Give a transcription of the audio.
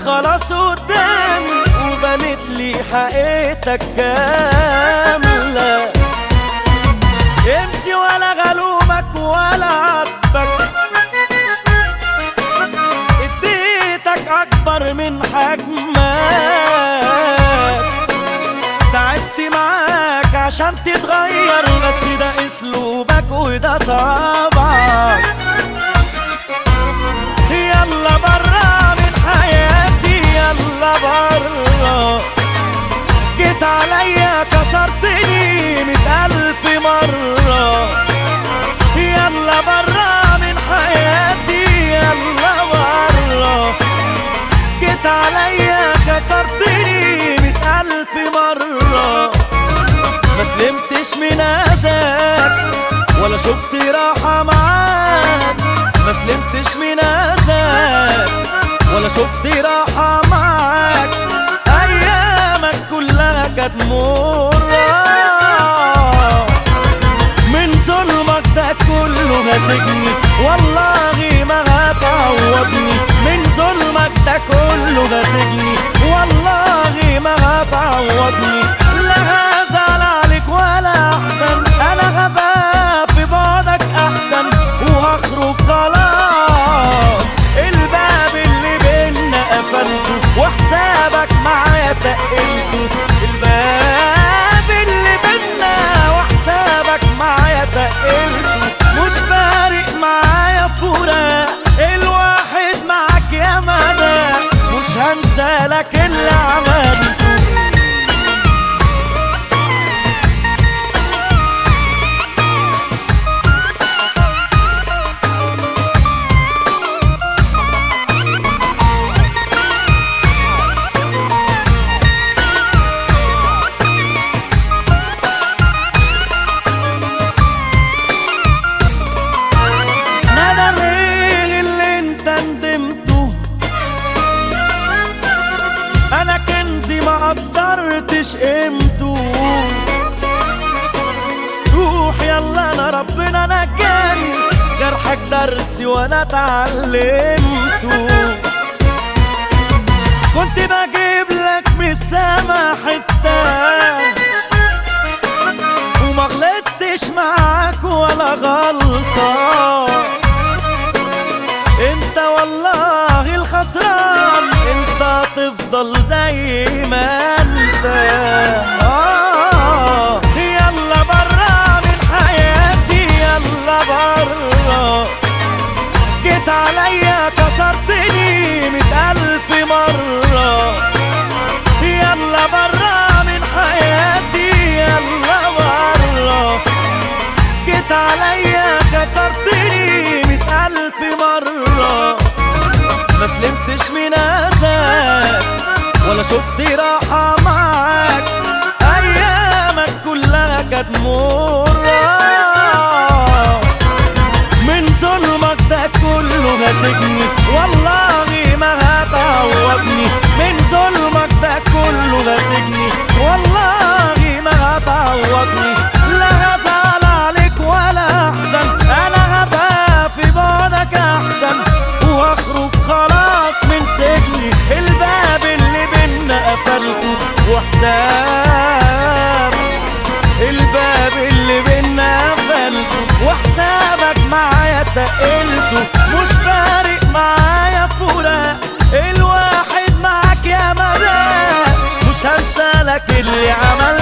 خلاص قدامي وبنت لي حقيقتك كاملة امشي ولا غلومك ولا عاتبك اديتك اكبر من حجمك تعبت معاك عشان تتغير بس ده اسلوبك وده طبعك يلا برا من حياتي يلا برا جيت عليا كسرتني مئة ألف مرة يلا برا من حياتي يلا برا جيت عليا كسرتني مئة ألف مرة ما سلمتش من أذاك ولا شفت راحة معاك ما سلمتش من أذاك ولا شفت راحة معاك أيامك كلها كانت مرة من ظلمك ده كله هتجني والله ما هتعوضني من ظلمك ده كله هتجني والله ما هتعوضني لا هزعل عليك ولا احسن انا غبا في بعدك احسن وهخرج خلاص الباب اللي بينا قفلته وحسابك معايا تقلته الباب اللي بينا وحسابك معايا تقلته مش فارق معايا فراق الواحد معاك يا مدى مش هنسى لك اللي عملته ندم ايه اللي انت ندمته انا كنزي ما قدرتش قيمته روح يلا انا ربنا نجاني جرحك درسي وانا اتعلمته كنت بجيب لك من السما حته وما غلطتش معاك ولا غلطة انت والله الخسران انت تفضل زي ما انت آه يلا برا من حياتي يلا برا جيت عليا كسرتني مئة ألف مرة يلا برا من حياتي يلا برا جيت عليا كسرتني مئة ألف مرة ما سلمتش من أذاك ولا شفت راحة معاك أيامك كلها كانت مرة من ظلمك ده كله هتجني والله ما هتعوضني من ظلمك ده كله هتجني والله ما هتعوضني لا هزعل عليك ولا احسن انا هبقى في بعدك احسن وهخرج خلاص من سجني الباب اللي بينا قفلته وحساب الباب اللي بينا قفلته وحسابك معايا تقلته مش فارق معايا فراق الواحد معاك يا مدى مش هنسى لك اللي عملته